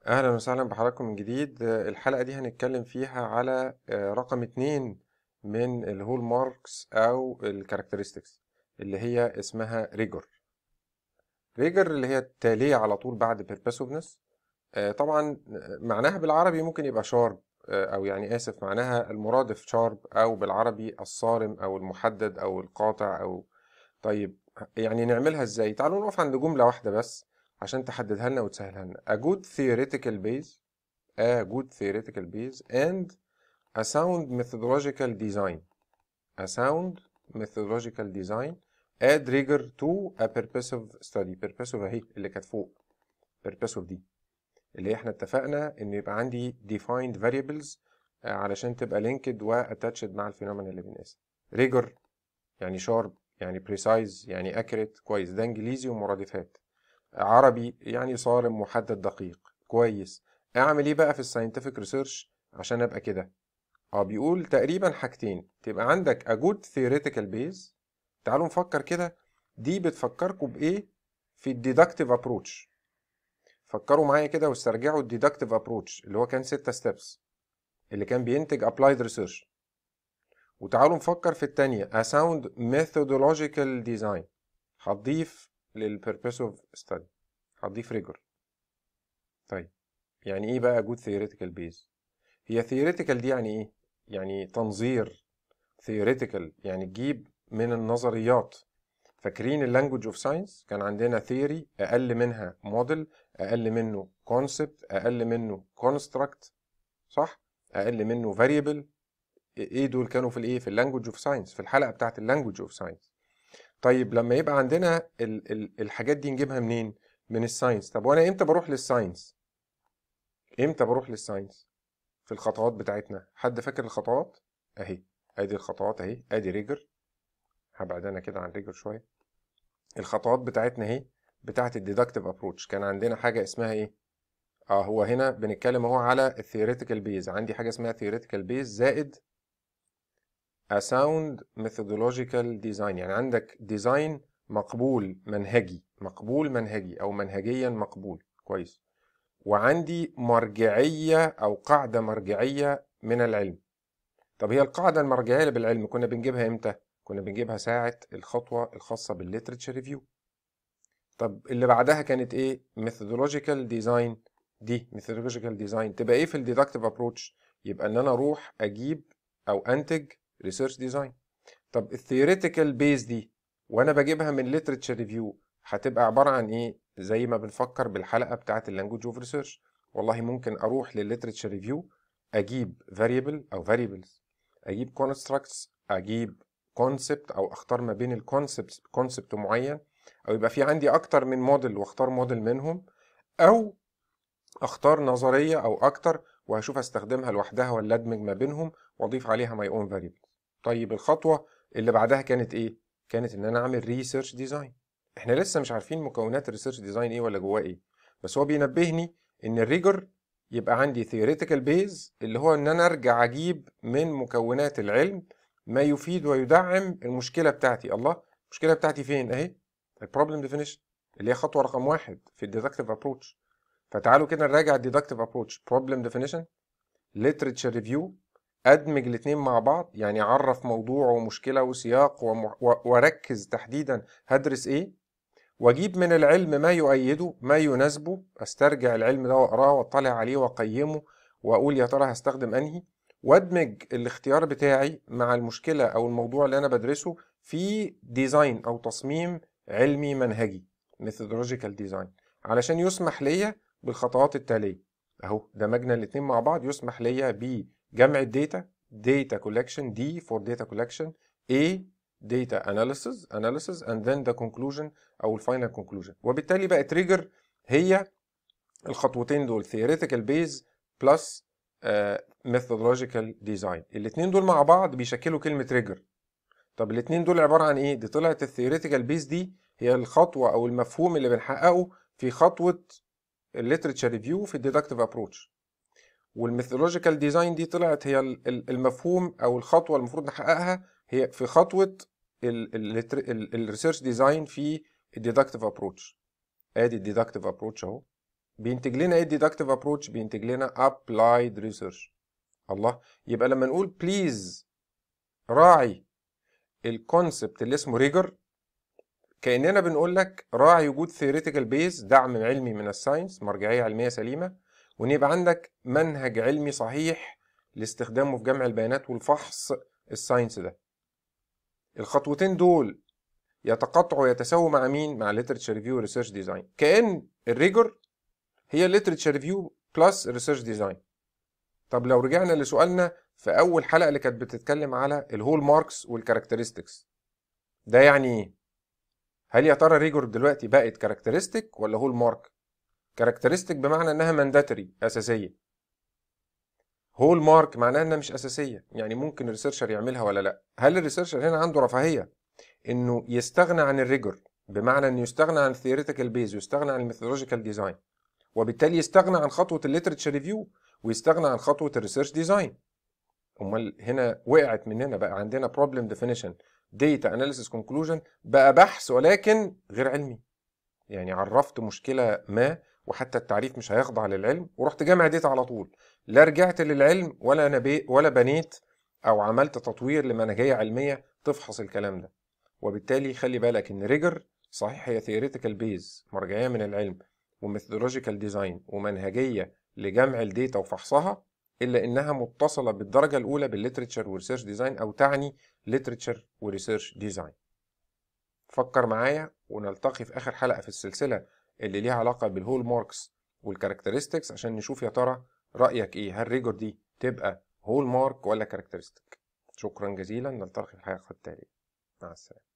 أهلا وسهلا بحضراتكم من جديد الحلقة دي هنتكلم فيها على رقم اتنين من الهول ماركس أو الكاركترستكس اللي هي اسمها ريجر ريجر اللي هي التالية على طول بعد بيربسوفنس طبعا معناها بالعربي ممكن يبقى شارب أو يعني آسف معناها المرادف شارب أو بالعربي الصارم أو المحدد أو القاطع أو طيب يعني نعملها ازاي تعالوا نقف عند جملة واحدة بس عشان تحددها لنا وتسهلها لنا a good theoretical base a good theoretical base and a sound methodological design a sound methodological design add rigor to a purposive study purposive اهي اللي كانت فوق purposive دي اللي احنا اتفقنا ان يبقى عندي defined variables علشان تبقى linked و attached مع الفينومينا اللي بنقيسها rigor يعني sharp يعني precise يعني accurate كويس ده انجليزي ومرادفات عربي يعني صارم محدد دقيق كويس اعمل ايه بقى في الساينتفك ريسيرش عشان ابقى كده اه بيقول تقريبا حاجتين تبقى عندك a good theoretical base تعالوا نفكر كده دي بتفكركم بايه في الديدكتيف ابروتش فكروا معايا كده واسترجعوا الديدكتيف ابروتش اللي هو كان ستة ستيبس اللي كان بينتج applied research وتعالوا نفكر في التانية a sound methodological design هتضيف للبربسوف ستادي هتضيف ريجر طيب يعني ايه بقى جود ثيوريتيكال بيز هي ثيوريتيكال دي يعني ايه يعني تنظير ثيوريتيكال يعني تجيب من النظريات فاكرين اللانجوج اوف ساينس كان عندنا ثيوري اقل منها موديل اقل منه كونسبت اقل منه كونستراكت صح اقل منه فاريبل ايه دول كانوا في الايه في اللانجوج اوف ساينس في الحلقه بتاعت اللانجوج اوف ساينس طيب لما يبقى عندنا ال ال الحاجات دي نجيبها منين من الساينس طب وانا امتى بروح للساينس امتى بروح للساينس في الخطوات بتاعتنا حد فاكر الخطوات اهي ادي الخطوات اهي ادي ريجر هبعد انا كده عن ريجر شويه الخطوات بتاعتنا اهي بتاعت الديدكتيف ابروتش كان عندنا حاجه اسمها ايه اه هو هنا بنتكلم اهو على الثيوريتيكال بيز عندي حاجه اسمها ثيوريتيكال بيز زائد a sound methodological design يعني عندك ديزاين مقبول منهجي مقبول منهجي او منهجيا مقبول كويس وعندي مرجعية او قاعدة مرجعية من العلم طب هي القاعدة المرجعية اللي بالعلم كنا بنجيبها امتى كنا بنجيبها ساعة الخطوة الخاصة بالليترتشر ريفيو طب اللي بعدها كانت ايه methodological design دي methodological design تبقى ايه في الديدكتيف ابروتش يبقى ان انا اروح اجيب او انتج ريسيرش ديزاين طب الثيوريتيكال بيز دي وانا بجيبها من ليترتشر ريفيو هتبقى عباره عن ايه زي ما بنفكر بالحلقه بتاعه اللانجوج اوف ريسيرش والله ممكن اروح للليترتشر ريفيو اجيب فاريبل او فاريبلز اجيب كونستراكتس اجيب كونسبت او اختار ما بين الكونسبت كونسبت معين او يبقى في عندي اكتر من موديل واختار موديل منهم او اختار نظريه او اكتر وهشوف استخدمها لوحدها ولا ادمج ما بينهم واضيف عليها ماي اون فاريبل طيب الخطوه اللي بعدها كانت ايه كانت ان انا اعمل ريسيرش ديزاين احنا لسه مش عارفين مكونات الريسيرش ديزاين ايه ولا جواه ايه بس هو بينبهني ان الريجر يبقى عندي ثيوريتيكال بيز اللي هو ان انا ارجع اجيب من مكونات العلم ما يفيد ويدعم المشكله بتاعتي الله المشكله بتاعتي فين اهي البروبلم ديفينيشن اللي هي خطوه رقم واحد في الديدكتيف ابروتش فتعالوا كده نراجع الديدكتيف ابروتش بروبلم ديفينيشن literature ريفيو ادمج الاثنين مع بعض يعني اعرف موضوع ومشكله وسياق وم... و... واركز تحديدا هدرس ايه واجيب من العلم ما يؤيده ما يناسبه استرجع العلم ده واقراه واطلع عليه واقيمه واقول يا ترى هستخدم انهي وادمج الاختيار بتاعي مع المشكله او الموضوع اللي انا بدرسه في ديزاين او تصميم علمي منهجي methodological design علشان يسمح ليا بالخطوات التاليه اهو دمجنا الاثنين مع بعض يسمح ليا بجمع الداتا data collection D for data collection A data analysis analysis and then the conclusion او الفاينل conclusion وبالتالي بقى تريجر هي الخطوتين دول theoretical base plus uh, methodological design الاثنين دول مع بعض بيشكلوا كلمة تريجر طب الاثنين دول عبارة عن ايه دي طلعت الثيوريتيكال بيز دي هي الخطوة او المفهوم اللي بنحققه في خطوة الليترتشر ريفيو في الديدكتيف ابروتش والميثولوجيكال ديزاين دي طلعت هي المفهوم او الخطوه المفروض نحققها هي في خطوه الريسيرش ديزاين في الديدكتيف ابروتش ادي الديدكتيف ابروتش اهو بينتج لنا ايه الديدكتيف ابروتش بينتج لنا ابلايد ريسيرش الله يبقى لما نقول بليز راعي الكونسبت اللي اسمه ريجر كاننا بنقول لك راعي وجود ثيوريتيكال بيز دعم علمي من الساينس مرجعيه علميه سليمه وان يبقى عندك منهج علمي صحيح لاستخدامه في جمع البيانات والفحص الساينس ده الخطوتين دول يتقاطعوا ويتساووا مع مين مع literature ريفيو وريسيرش ديزاين كأن الريجر هي literature ريفيو بلس ريسيرش ديزاين طب لو رجعنا لسؤالنا في اول حلقه اللي كانت بتتكلم على الهول ماركس والكاركترستكس ده يعني ايه هل يا ترى ريجر دلوقتي بقت كاركترستيك ولا هول مارك كاركترستيك بمعنى انها مانداتوري اساسيه هول مارك معناها انها مش اساسيه يعني ممكن الريسيرشر يعملها ولا لا هل الريسيرشر هنا عنده رفاهيه انه يستغنى عن الريجر بمعنى انه يستغنى عن الثيوريتيكال بيز ويستغنى عن الميثودولوجيكال ديزاين وبالتالي يستغنى عن خطوه الليترتشر ريفيو ويستغنى عن خطوه الريسيرش ديزاين امال هنا وقعت مننا بقى عندنا بروبلم ديفينيشن داتا اناليسيس كونكلوجن بقى بحث ولكن غير علمي يعني عرفت مشكله ما وحتى التعريف مش هيخضع للعلم ورحت جامع ديتا على طول لا رجعت للعلم ولا نبي ولا بنيت او عملت تطوير لمنهجيه علميه تفحص الكلام ده وبالتالي خلي بالك ان ريجر صحيح هي ثيوريتيكال بيز مرجعيه من العلم وميثودولوجيكال ديزاين ومنهجيه لجمع الداتا وفحصها الا انها متصله بالدرجه الاولى بالليتريتشر وريسيرش ديزاين او تعني ليتريتشر وريسيرش ديزاين فكر معايا ونلتقي في اخر حلقه في السلسله اللي ليها علاقه بالهول ماركس والكاركترستكس عشان نشوف يا ترى رايك ايه هل ريجر دي تبقى هول مارك ولا كاركترستيك شكرا جزيلا نلتقي في الحلقه التاليه مع السلامه